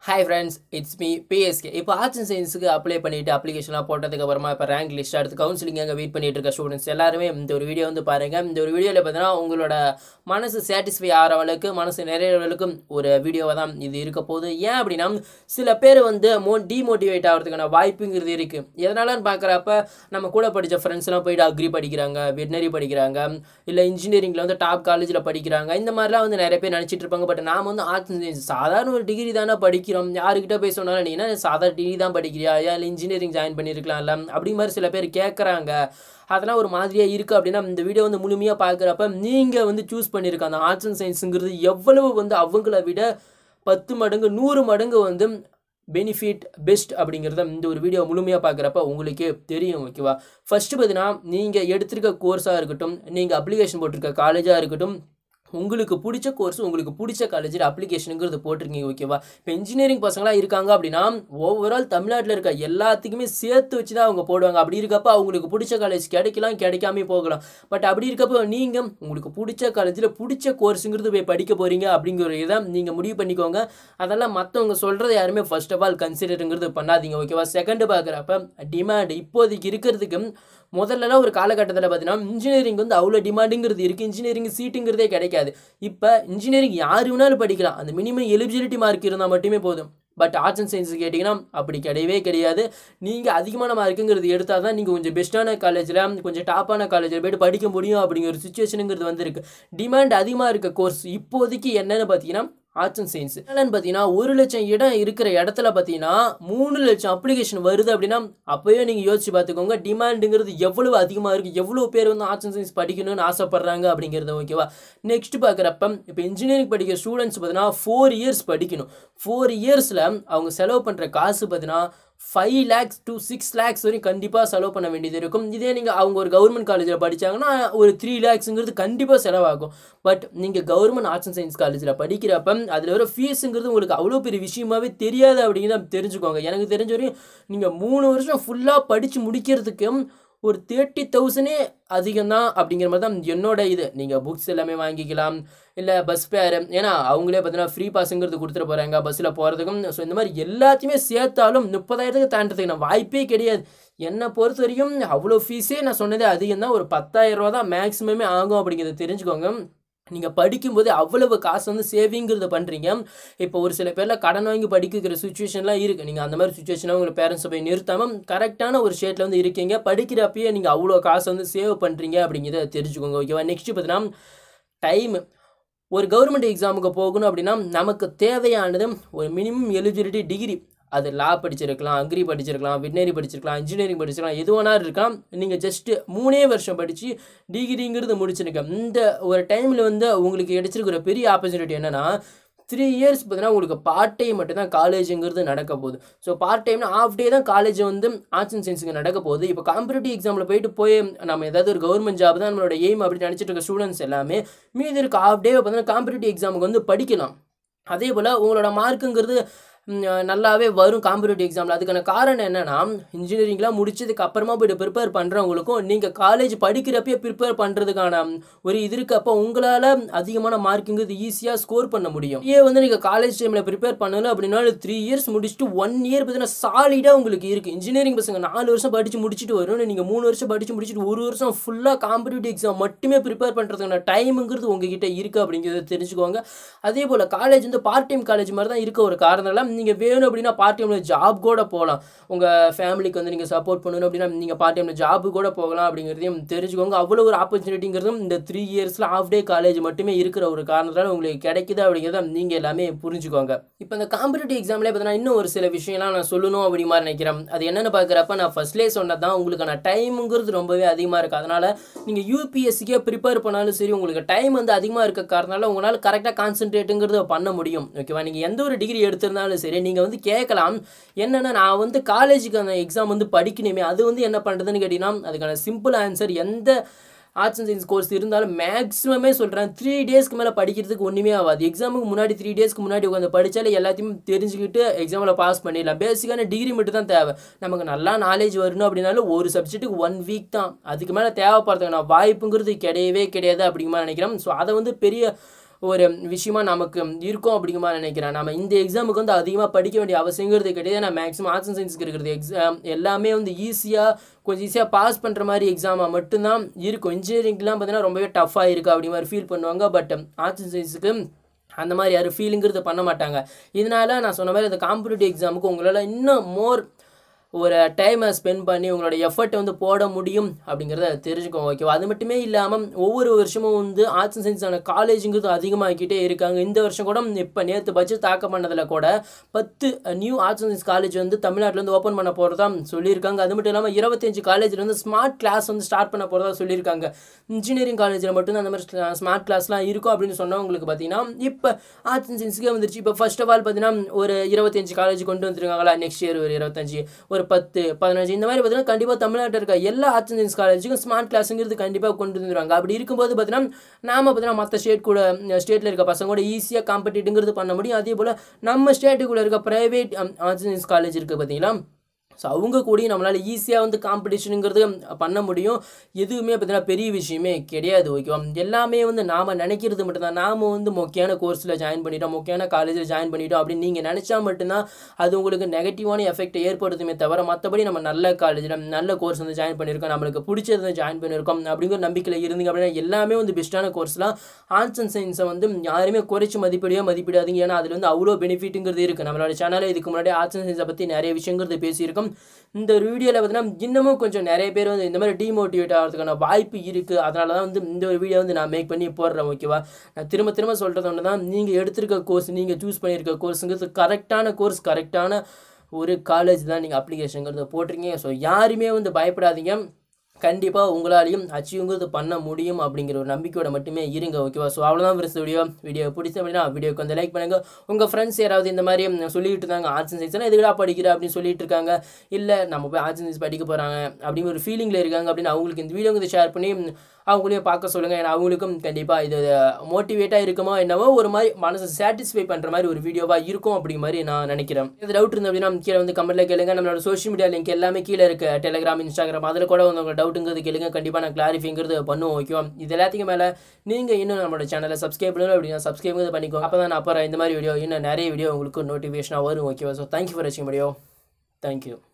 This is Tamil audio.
hi friends it's me BSK இப்போ ஆர்ட்ஸ் அண்ட் சயின்ஸுக்கு அப்ளை பண்ணிட்டு அப்ளிகேஷன்லாம் போட்டதுக்கு அப்புறமா இப்போ ரேங்க் லிஸ்ட் அடுத்து கவுன்சிலிங் அங்கே வெயிட் பண்ணிட்டு இருக்க ஸ்டூடெண்ட்ஸ் எல்லாருமே இந்த ஒரு வீடியோ வந்து பாருங்க இந்த ஒரு வீடியோவில் பார்த்தீங்கன்னா உங்களோட மனசு சாட்டிஸ்ஃபை ஆகிற அளவுக்கு மனசு நிறைய அளவுக்கு ஒரு வீடியோவாக தான் இது இருக்க போகுது ஏன் அப்படின்னா சில பேர் வந்து மோ டிமோட்டிவேட் ஆகிறதுக்கான வாய்ப்புங்கிறது இருக்குது எதனாலன்னு பார்க்குறப்ப நம்ம கூட படித்த ஃப்ரெண்ட்ஸ்லாம் போயிட்டு அக்ரி படிக்கிறாங்க வெட்னரி படிக்கிறாங்க இல்லை இன்ஜினியரிங்கில் வந்து டாப் காலேஜில் படிக்கிறாங்க இந்த மாதிரிலாம் வந்து நிறைய பேர் நினச்சிட்டு இருப்பாங்க பட் நாம வந்து ஆர்ட்ஸ் அண்ட் சயின்ஸ் சாதாரண ஒரு டிகிரி தானே படிக்கிறோம் யாருக்கிட்ட போய் சொன்னாலும் நீ என்ன சாதாரண டிகிரி தான் படிக்கிறியா ஏன் இல்லை இன்ஜினியரிங் ஜாயின் பண்ணியிருக்கலாம்ல அப்படி மாதிரி சில பேர் கேட்குறாங்க அதெல்லாம் ஒரு மாதிரியாக இருக்குது அப்படின்னா இந்த வீடியோ வந்து முழுமையாக பார்க்குறப்ப நீங்கள் வந்து சூஸ் பண்ணியிருக்க அந்த ஆர்ட்ஸ் அண்ட் சயின்ஸுங்கிறது எவ்வளவு வந்து அவங்கள விட பத்து மடங்கு நூறு மடங்கு வந்து பெனிஃபிட் பெஸ்ட் அப்படிங்கிறத இந்த ஒரு வீடியோ முழுமையாக பார்க்குறப்ப உங்களுக்கே தெரியும் ஓகேவா ஃபஸ்ட்டு பார்த்தீங்கன்னா நீங்கள் எடுத்திருக்க கோர்ஸாக இருக்கட்டும் நீங்கள் அப்ளிகேஷன் போட்டிருக்க காலேஜாக இருக்கட்டும் உங்களுக்கு பிடிச்ச கோர்ஸ் உங்களுக்கு பிடிச்ச காலேஜில் அப்ளிகேஷனுங்கிறது போட்டிருக்கீங்க ஓகேவா இப்போ இன்ஜினியரிங் பசங்களாம் இருக்காங்க அப்படின்னா ஓவரால் தமிழ்நாட்டில் இருக்க எல்லாத்துக்குமே சேர்த்து வச்சு தான் அவங்க போடுவாங்க அப்படி இருக்கப்போ அவங்களுக்கு பிடிச்ச காலேஜ் கிடைக்கலாம் கிடைக்காம போகலாம் பட் அப்படி இருக்கப்போ நீங்கள் உங்களுக்கு பிடிச்ச காலேஜில் பிடிச்ச கோர்ஸுங்கிறது போய் படிக்க போகிறீங்க அப்படிங்கிற இதை நீங்கள் முடிவு பண்ணிக்கோங்க அதெல்லாம் மற்றவங்க சொல்கிறத யாருமே ஃபர்ஸ்ட் ஆஃப் ஆல் கன்சிடருங்கிறது பண்ணாதீங்க ஓகேவா செகண்டு பார்க்குறப்ப டிமாண்ட் இப்போதைக்கு இருக்கிறதுக்கு முதல்லலாம் ஒரு காலகட்டத்தில் பார்த்தீங்கன்னா இன்ஜினியரிங் வந்து அவ்வளோ டிமாண்டுங்கிறது இருக்குது இன்ஜினியரிங் சீட்டுங்கிறதே கிடைக்காது இப்போ இன்ஜினியரிங் யார் வேணாலும் படிக்கலாம் அந்த மினிமம் எலிஜிபிலிட்டி மார்க் இருந்தால் மட்டுமே போதும் பட் ஆர்ட்ஸ் அண்ட் சயின்ஸ் கேட்டிங்கன்னா அப்படி கிடையவே கிடையாது நீங்கள் அதிகமான மார்க்குங்கிறது எடுத்தால் தான் நீங்கள் கொஞ்சம் பெஸ்ட்டான காலேஜில் கொஞ்சம் டாப்பான காலேஜில் போய்ட்டு படிக்க முடியும் அப்படிங்கிற ஒரு சுச்சுவேஷனுங்கிறது வந்திருக்கு டிமாண்ட் அதிகமாக இருக்க கோர்ஸ் இப்போதைக்கு என்னென்னு பார்த்தீங்கன்னா ஆர்ட்ஸ் அண்ட் சயின்ஸ் என்னன்னு பார்த்தீங்கன்னா ஒரு லட்சம் இடம் இருக்கிற இடத்துல பார்த்தீங்கன்னா மூணு லட்சம் அப்ளிகேஷன் வருது அப்படின்னா அப்போயே நீங்கள் யோசிச்சு பார்த்துக்கோங்க டிமாண்டுங்கிறது எவ்வளவு அதிகமாக இருக்குது எவ்வளோ பேர் வந்து ஆர்ட்ஸ் அண்ட் சயின்ஸ் படிக்கணும்னு ஆசைப்பட்றாங்க அப்படிங்கிறது ஓகேவா நெக்ஸ்ட் பார்க்குறப்ப இப்போ இன்ஜினியரிங் படிக்கிற ஸ்டூடெண்ட்ஸ் பார்த்தீங்கன்னா ஃபோர் இயர்ஸ் படிக்கணும் ஃபோர் இயர்ஸில் அவங்க செலவு பண்ணுற காசு பார்த்தீங்கன்னா five lakhs to six lakhs வரையும் கண்டிப்பாக செலவு பண்ண வேண்டியது இருக்கும் இதே நீங்கள் அவங்க ஒரு கவர்மெண்ட் காலேஜில் படித்தாங்கன்னா ஒரு த்ரீ லேக்ஸுங்கிறது கண்டிப்பாக செலவாகும் பட் நீங்கள் கவர்மெண்ட் ஆர்ட்ஸ் அண்ட் சயின்ஸ் காலேஜில் படிக்கிறப்ப அதில் வர ஃபீஸுங்கிறது உங்களுக்கு அவ்வளோ பெரிய விஷயமாவே தெரியாது அப்படிங்கிறத தெரிஞ்சுக்கோங்க எனக்கு தெரிஞ்ச வரையும் நீங்கள் மூணு வருஷம் ஃபுல்லாக படித்து முடிக்கிறதுக்கு ஒரு தேர்ட்டி தௌசண்டே அதிகம் தான் அப்படிங்கிற மாதிரி தான் என்னோட இது நீங்கள் புக்ஸ் எல்லாமே வாங்கிக்கலாம் இல்லை பஸ் ஃபேர் ஏன்னா அவங்களே பார்த்தீங்கன்னா ஃப்ரீ பாஸுங்கிறது கொடுத்துட்டு போகிறாங்க பஸ்ஸில் போகிறதுக்கும் ஸோ இந்த மாதிரி எல்லாத்தையுமே சேர்த்தாலும் முப்பதாயிரத்துக்கு தாண்டதுக்கு நான் வாய்ப்பே கிடையாது என்னை பொறுத்த வரைக்கும் அவ்வளோ ஃபீஸே நான் சொன்னதே அதிகம் தான் ஒரு பத்தாயிரம் ரூபா தான் மேக்ஸிமமே ஆகும் அப்படிங்கிறத தெரிஞ்சுக்கோங்க நீங்கள் படிக்கும்போது அவ்வளவு காசு வந்து சேவிங்கிறத பண்ணுறீங்க இப்போ ஒரு சில பேரில் கடன் வாங்கி படிக்கிற சுச்சுவேஷன்லாம் இருக்குது நீங்கள் அந்த மாதிரி சுச்சுவேஷனாக உங்களை பேரண்ட்ஸை போய் நிறுத்தாமல் கரெக்டான ஒரு ஸ்டேட்டில் வந்து இருக்கீங்க படிக்கிறப்பயே நீங்கள் அவ்வளோ காசு வந்து சேவ் பண்ணுறீங்க அப்படிங்கிறத தெரிஞ்சுக்கோங்க ஓகேவா நெக்ஸ்ட்டு பார்த்தீங்கன்னா டைம் ஒரு கவர்மெண்ட் எக்ஸாமுக்கு போகணும் அப்படின்னா நமக்கு தேவையானது ஒரு மினிமம் எலிஜிபிலிட்டி டிகிரி அது லா படிச்சிருக்கலாம் அக்ரி படிச்சிருக்கலாம் வெட்னரி படிச்சிருக்கலாம் இன்ஜினியரிங் படிச்சிருக்கலாம் எது வேணாலும் இருக்கலாம் நீங்கள் ஜஸ்ட்டு மூணே வருஷம் படித்து டிகிரிங்கிறது முடிச்சிருக்க இந்த ஒரு டைமில் வந்து உங்களுக்கு கிடைச்சிருக்கிற பெரிய ஆப்பர்ச்சுனிட்டி என்னென்னா த்ரீ இயர்ஸ் பார்த்தீங்கன்னா உங்களுக்கு பார்ட் டைம் மட்டும் தான் காலேஜுங்கிறது நடக்க போகுது ஸோ பார்ட் டைம்னா ஆஃப் டே தான் காலேஜ் வந்து ஆர்ட்ஸ் அண்ட் சயின்ஸுக்கு நடக்க போகுது இப்போ காம்படிட்டிவ் எக்ஸாமில் போயிட்டு போய் நம்ம ஏதாவது ஒரு கவர்மெண்ட் ஜாப் தான் நம்மளோட எய்ம் அப்படின்னு நினச்சிட்டு இருக்க ஸ்டூடெண்ட்ஸ் எல்லாமே மீதி இருக்க ஆஃப் டே பார்த்தீங்கன்னா காம்படிட்டிவ் எக்ஸாமுக்கு வந்து படிக்கலாம் அதே போல் உங்களோட மார்க்குங்கிறது நல்லாவே வரும் காம்படிட்டிவ் எக்ஸாமில் அதுக்கான காரணம் என்னென்னா இன்ஜினியரிங்லாம் முடிச்சதுக்கு அப்புறமா போய்ட்டு ப்ரிப்பேர் பண்ணுறவங்களுக்கும் நீங்கள் காலேஜ் படிக்கிறப்பயே ப்ரிப்பேர் பண்ணுறதுக்கான ஒரு இது இருக்கப்போ உங்களால் அதிகமான மார்க்குங்கிறது ஈஸியாக ஸ்கோர் பண்ண முடியும் ஏன் வந்து நீங்கள் காலேஜ் டைமில் ப்ரிப்பேர் பண்ணல அப்படின்னா த்ரீ இயர்ஸ் முடிச்சுட்டு ஒன் இயர் பார்த்தீங்கன்னா சாலிடாக உங்களுக்கு இருக்குது இன்ஜினியரிங் பசங்க நாலு வருஷம் படித்து முடிச்சுட்டு வரும் நீங்கள் மூணு வருஷம் படித்து முடிச்சுட்டு ஒரு வருஷம் ஃபுல்லாக காம்படிட்டிவ் எக்ஸாம் மட்டுமே ப்ரிப்பேர் பண்ணுறதுக்கான டைமுங்கிறது உங்ககிட்ட இருக்குது அப்படிங்கிறத தெரிஞ்சுக்கோங்க அதே போல் காலேஜ் வந்து பார்ட் டைம் காலேஜ் மாதிரி தான் இருக்க ஒரு காரணம் நீங்கள் வேணும் அப்படின்னா பார்ட் டைமில் ஜாப் கூட போகலாம் உங்கள் ஃபேமிலிக்கு வந்து நீங்கள் சப்போர்ட் பண்ணணும் அப்படின்னா நீங்கள் பார்ட் டைமில் ஜாப் கூட போகலாம் அப்படிங்கிறதையும் தெரிஞ்சுக்கோங்க அவ்வளோ ஒரு ஆப்பர்ச்சுனிட்டிங்கிறதும் இந்த த்ரீ இயர்ஸில் ஆஃப் டே காலேஜ் மட்டுமே இருக்கிற ஒரு காரணத்தால் உங்களுக்கு கிடைக்குது அப்படிங்கிறத நீங்கள் எல்லாமே புரிஞ்சுக்கோங்க இப்போ இந்த காம்படிட்டிவ் எக்ஸாம்லேயே பார்த்தீங்கன்னா இன்னும் ஒரு சில விஷயம்லாம் நான் சொல்லணும் அப்படி மாதிரி நினைக்கிறேன் அது என்னென்னு பார்க்குறப்ப நான் ஃபஸ்ட்லேயே சொன்னது தான் உங்களுக்கான டைமுங்கிறது ரொம்பவே அதிகமாக இருக்குது அதனால் நீங்கள் யூபிஎஸ்சிக்கே ப்ரிப்பேர் பண்ணாலும் சரி உங்களுக்கு டைம் வந்து அதிகமாக இருக்க காரணத்தால் உங்களால் கரெக்டாக கான்சென்ட்ரேட்டுங்கிறத பண்ண முடியும் ஓகேவா நீங்கள் எந்த ஒரு டிகிரி எடுத்திருந்தாலும் சரி நீங்கள் வந்து கேட்கலாம் என்னென்னா நான் வந்து காலேஜுக்கு அந்த எக்ஸாம் வந்து படிக்கணுமே அது வந்து என்ன பண்ணுறதுன்னு கேட்டிங்கன்னா அதுக்கான சிம்பிள் ஆன்சர் எந்த ஆர்ட்ஸ் அண்ட் சயின்ஸ் கோர்ஸ் இருந்தாலும் மேக்ஸிமமே சொல்கிறேன் த்ரீ டேஸ்க்கு மேலே படிக்கிறதுக்கு ஒன்றுமே ஆகாது எக்ஸாமுக்கு முன்னாடி த்ரீ டேஸ்க்கு முன்னாடி உட்காந்து படித்தாலே எல்லாத்தையும் தெரிஞ்சுக்கிட்டு எக்ஸாமில் பாஸ் பண்ணிடலாம் பேசிக்கான டிகிரி மட்டும் தான் தேவை நமக்கு நல்லா நாலேஜ் வரணும் அப்படின்னாலும் ஒரு சப்ஜெக்ட்டுக்கு ஒன் வீக் தான் அதுக்கு மேலே தேவைப்படுறதுக்கான வாய்ப்புங்கிறது கிடையவே கிடையாது அப்படிங்கிற மாதிரி நினைக்கிறேன் ஸோ அதை வந்து பெரிய ஒரு விஷயமா நமக்கு இருக்கும் அப்படிங்கிற மாதிரி நினைக்கிறேன் நம்ம இந்த எக்ஸாமுக்கு வந்து அதிகமாக படிக்க வேண்டிய அவசியங்கிறது கிடையாது நான் மேக்ஸிமம் ஆர்ட்ஸ் அண்ட் சயின்ஸ்க்கு இருக்கிறது எக்ஸாம் எல்லாமே வந்து ஈஸியாக கொஞ்சம் ஈஸியாக பாஸ் பண்ணுற மாதிரி எக்ஸாமாக மட்டும்தான் இருக்கும் இன்ஜினியரிங்லாம் பார்த்தீங்கன்னா ரொம்பவே டஃப்பாக இருக்குது அப்படி மாதிரி ஃபீல் பண்ணுவாங்க பட் ஆர்ட்ஸ் அண்ட் சயின்ஸுக்கு அந்த மாதிரி யாரும் ஃபீலிங்கிறது பண்ண மாட்டாங்க இதனால நான் சொன்ன மாதிரி இந்த காம்படிட்டிவ் எக்ஸாமுக்கு உங்களால் இன்னும் மோர் ஒரு டைமை ஸ்பெண்ட் பண்ணி உங்களோட எஃபர்ட்டை வந்து போட முடியும் அப்படிங்கிறத தெரிஞ்சுக்கோங்க ஓகேவா அது மட்டுமே இல்லாமல் ஒவ்வொரு வருஷமும் வந்து ஆர்ட்ஸ் அண்ட் சயின்ஸான காலேஜுங்கிறது அதிகமாகிக்கிட்டே இருக்காங்க இந்த வருஷம் கூட இப்போ நேற்று பட்ஜெட் தாக்க பண்ணதில் கூட பத்து new arts and science college வந்து தமிழ்நாட்டில் வந்து ஓப்பன் பண்ண போகிறதா சொல்லியிருக்காங்க அது மட்டும் இல்லாமல் இருபத்தஞ்சு காலேஜில் வந்து ஸ்மார்ட் கிளாஸ் வந்து ஸ்டார்ட் பண்ண போகிறதா சொல்லியிருக்காங்க இன்ஜினியரிங் காலேஜில் மட்டும்தான் அந்த மாதிரி ஸ்மார்ட் கிளாஸ்லாம் இருக்கும் அப்படின்னு சொன்னவங்களுக்கு பார்த்தீங்கன்னா இப்போ ஆர்ட்ஸ் அண்ட் சயின்ஸுக்கே வந்துருச்சு இப்போ ஃபர்ஸ்ட் ஆஃப் ஆல் பார்த்தீங்கன்னா ஒரு இருபத்தஞ்சு காலேஜ் கொண்டு வந்துருக்காங்களா நெக்ஸ்ட் இயர் ஒரு இருபத்தஞ்சு ஒரு பத்து பதினஞ்சு இந்த மாதிரி பார்த்தீங்கன்னா கண்டிப்பாக தமிழ்நாட்டில் இருக்க எல்லா ஆர்ட்ஸ் அண்ட் சயின்ஸ் காலேஜுக்கும் ஸ்மார்ட் கிளாஸுங்கிறது கண்டிப்பாக கொண்டு வந்துருவாங்க அப்படி இருக்கும்போது பார்த்தீங்கன்னா நாம பார்த்தீங்கன்னா மற்ற ஸ்டேட் கூட ஸ்டேட்டில் இருக்க பசங்க கூட ஈஸியாக காம்படிட்டுங்கிறது பண்ண முடியும் அதே போல் நம்ம ஸ்டேட்டுக்குள்ளே இருக்க private arts and science college இருக்குது பார்த்தீங்களா ஸோ அவங்க கூடயும் நம்மளால் ஈஸியாக வந்து காம்படிஷனுங்கிறது பண்ண முடியும் எதுவுமே பார்த்தீங்கன்னா பெரிய விஷயமே கிடையாது ஓகேவா எல்லாமே வந்து நாம் நினைக்கிறது மட்டும்தான் நாம் வந்து முக்கியமான கோர்ஸில் ஜாயின் பண்ணிட்டோம் முக்கியமான காலேஜில் ஜாயின் பண்ணிட்டோம் அப்படின்னு நீங்கள் நினச்சா மட்டும்தான் அது உங்களுக்கு நெகட்டிவான எஃபெக்ட்டை ஏற்படுத்துமே தவிர மற்றபடி நம்ம நல்ல காலேஜில் நல்ல கோர்ஸ் வந்து ஜாயின் பண்ணியிருக்கோம் நம்மளுக்கு பிடிச்சதை ஜாயின் பண்ணியிருக்கோம் அப்படிங்கிற நம்பிக்கையில் இருந்தீங்க அப்படின்னா எல்லாமே வந்து பெஸ்ட்டான கோர்ஸ்லாம் ஆர்ட்ஸ் அண்ட் சயின்ஸை வந்து யாருமே குறைச்சி மதிப்பிடையோ மதிப்பிடாதீங்க ஏன்னா அதில் வந்து அவ்வளோ பெனிஃபிட்டுங்கிறது இருக்குது நம்மளோட சேனலில் இதுக்கு முன்னாடி ஆர்ட்ஸ் அண்ட் சயின்ஸை பற்றி நிறைய விஷயங்கிறது பேசியிருக்கோம் இந்த ஒரு வீடியோவில் பார்த்தீங்கன்னா இன்னமும் கொஞ்சம் நிறைய பேர் வந்து இந்த மாதிரி டிமோட்டிவேட் ஆகிறதுக்கான வாய்ப்பு இருக்குது அதனால தான் வந்து இந்த ஒரு வீடியோ வந்து நான் மேக் பண்ணி போடுறேன் ஓகேவா நான் திரும்ப திரும்ப சொல்கிறது ஒன்று தான் நீங்கள் எடுத்திருக்க கோர்ஸ் நீங்கள் சூஸ் பண்ணியிருக்க கோர்ஸுங்கிறது கரெக்டான கோர்ஸ் கரெக்டான ஒரு காலேஜ் தான் நீங்கள் அப்ளிகேஷனுங்கிறத போட்டிருக்கீங்க ஸோ யாருமே வந்து பயப்படாதீங்க கண்டிப்பாக உங்களாலையும் அச்சீவ்ங்கிறது பண்ண முடியும் அப்படிங்கிற ஒரு நம்பிக்கையோட மட்டுமே இருங்க ஓகேவா ஸோ அவ்வளோதான் ஃப்ரெண்ட்ஸ் வீடியோ வீடியோ பிடிச்ச அப்படின்னா வீடியோக்கு வந்து லைக் பண்ணுங்கள் உங்கள் ஃப்ரெண்ட்ஸ் யாராவது இந்த மாதிரி ம், சொல்லிட்டு இருந்தாங்க ஆர்ட்ஸ் அண்ட் சயின்ஸ்லாம் எதுக்கடா படிக்கிற அப்படின்னு சொல்லிட்டு இருக்காங்க இல்லை நம்ம போய் ஆர்ட்ஸ் அண்ட் சயின்ஸ் படிக்க போகிறாங்க அப்படிங்கிற ஒரு ஃபீலிங்கில் இருக்காங்க அப்படின்னு அவங்களுக்கு இந்த வீடியோ வந்து ஷேர் பண்ணி ம், அவங்களையும் பார்க்க சொல்லுங்கள் ஏன்னா அவங்களுக்கும் கண்டிப்பாக இது மோட்டிவேட்டாக இருக்குமோ என்னவோ ஒரு மாதிரி மனசை சாட்டிஸ்ஃபை பண்ணுற மாதிரி ஒரு வீடியோவாக இருக்கும் அப்படிங்கிற மாதிரி நான் நினைக்கிறேன் இது டவுட் இருந்து அப்படின்னா கீழே வந்து கமெண்ட்ல கேளுங்க நம்மளோட சோஷியல் மீடியா லிங்க் எல்லாமே கீழே இருக்கு டெலிகிராம் இன்ஸ்டாகிராம் அதில் கூட வந்து உங்கள் டவுட்டுங்கிறது கேளுங்க கண்டிப்பாக நான் கிளாரிஃபைங்கிறது பண்ணுவோம் ஓகேவா இது எல்லாத்துக்கும் மேலே நீங்கள் இன்னும் நம்மளோட சேனலை சப்ஸ்கிரைப் பண்ணணும் அப்படின்னா சப்ஸ்கிரைப் பண்ணிக்கோ அப்போ தான் நான் அப்புறம் இந்த மாதிரி வீடியோ இன்னும் நிறைய வீடியோ உங்களுக்கு நோட்டிஃபிகேஷனாக வரும் ஓகேவா ஸோ தேங்க்யூ ஃபார் வாட்சிங் வீடியோ தேங்க்யூ